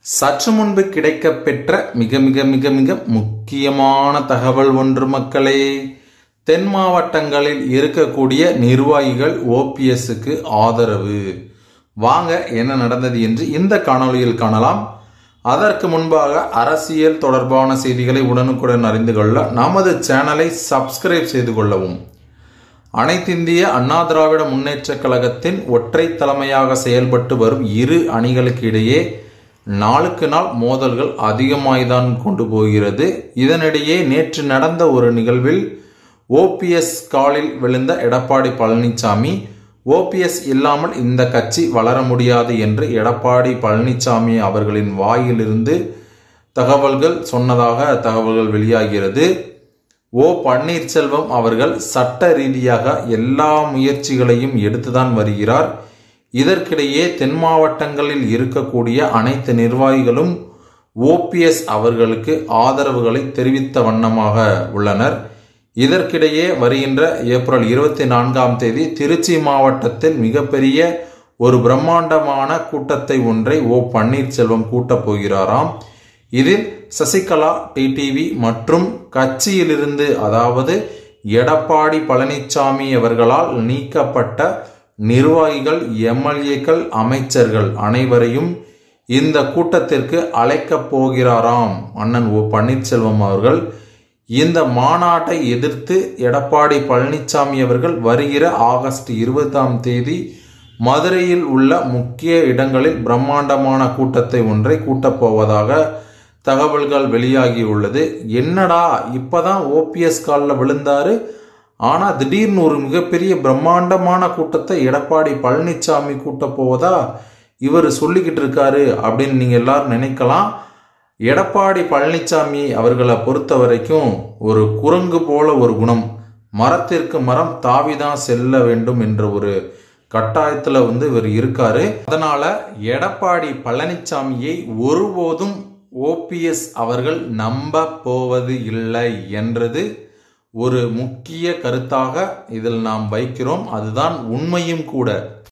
சற்று முன்பு கிடைக்கப்பெற்ற மிக மிக மிக மிக முக்கியமான தகவல் ஒன்று மக்களே தென் மாவட்டங்களில் இருக்கக்கூடிய நிர்வாகிகள் ஓபிஎஸ்க்கு ஆதரவு வாங்க என்ன நடந்தது என்று இந்த காணொளியில் காணலாம் அதற்கு முன்பாக அரசியல் தொடர்பான செய்திகளை உடனுக்குடன் அறிந்து கொள்ள நமது சேனலை சப்ஸ்கிரைப் செய்து கொள்ளவும் அனைத்திந்திய அண்ணா திராவிட முன்னேற்றக் கழகத்தின் ஒற்றை தலைமையாக செயல்பட்டு வரும் இரு அணிகளுக்கு இடையே நாளுக்கு நாள் மோதல்கள் அதிகமாய்தான் கொண்டு போகிறது இதனிடையே நேற்று நடந்த ஒரு நிகழ்வில் ஓபிஎஸ் காலில் விழுந்த எடப்பாடி பழனிசாமி ஓபிஎஸ் இல்லாமல் இந்த கட்சி வளர முடியாது என்று எடப்பாடி பழனிசாமி அவர்களின் வாயிலிருந்து தகவல்கள் சொன்னதாக தகவல்கள் வெளியாகிறது ஓ பன்னீர்செல்வம் அவர்கள் சட்ட ரீதியாக எல்லா முயற்சிகளையும் எடுத்துதான் வருகிறார் இதற்கிடையே தென் மாவட்டங்களில் இருக்கக்கூடிய அனைத்து நிர்வாகிகளும் ஓபிஎஸ் அவர்களுக்கு ஆதரவுகளை தெரிவித்த வண்ணமாக உள்ளனர் இதற்கிடையே வருகின்ற ஏப்ரல் இருபத்தி நான்காம் தேதி திருச்சி மாவட்டத்தில் மிகப்பெரிய ஒரு பிரம்மாண்டமான கூட்டத்தை ஒன்றை ஓ பன்னீர்செல்வம் கூட்டப் போகிறாராம் இதில் சசிகலா டிடிவி மற்றும் கட்சியிலிருந்து அதாவது எடப்பாடி பழனிசாமி அவர்களால் நீக்கப்பட்ட நிர்வாகிகள் எம்எல்ஏக்கள் அமைச்சர்கள் அனைவரையும் இந்த கூட்டத்திற்கு அழைக்கப் போகிறாராம் அண்ணன் ஓ பன்னீர்செல்வம் அவர்கள் இந்த மாநாட்டை எதிர்த்து எடப்பாடி பழனிசாமி அவர்கள் வருகிற ஆகஸ்ட் இருபதாம் தேதி மதுரையில் உள்ள முக்கிய இடங்களில் பிரம்மாண்டமான கூட்டத்தை ஒன்றை கூட்டப் போவதாக தகவல்கள் வெளியாகியுள்ளது என்னடா இப்பதான் ஓபிஎஸ் காலில் விழுந்தாரு ஆனா திடீர்னு ஒரு மிகப்பெரிய பிரம்மாண்டமான கூட்டத்தை எடப்பாடி பழனிசாமி கூட்ட போவதா இவர் சொல்லிக்கிட்டு இருக்காரு அப்படின்னு நீங்க எல்லாரும் நினைக்கலாம் எடப்பாடி பழனிசாமி அவர்களை பொறுத்த வரைக்கும் ஒரு குரங்கு போல ஒரு குணம் மரத்திற்கு மரம் தாவிதான் செல்ல வேண்டும் என்ற ஒரு கட்டாயத்துல வந்து இவர் இருக்காரு அதனால எடப்பாடி பழனிசாமியை ஒருபோதும் ஓபிஎஸ் அவர்கள் நம்ப போவது இல்லை என்றது ஒரு முக்கிய கருத்தாக இதில் நாம் வைக்கிறோம் அதுதான் உண்மையும் கூட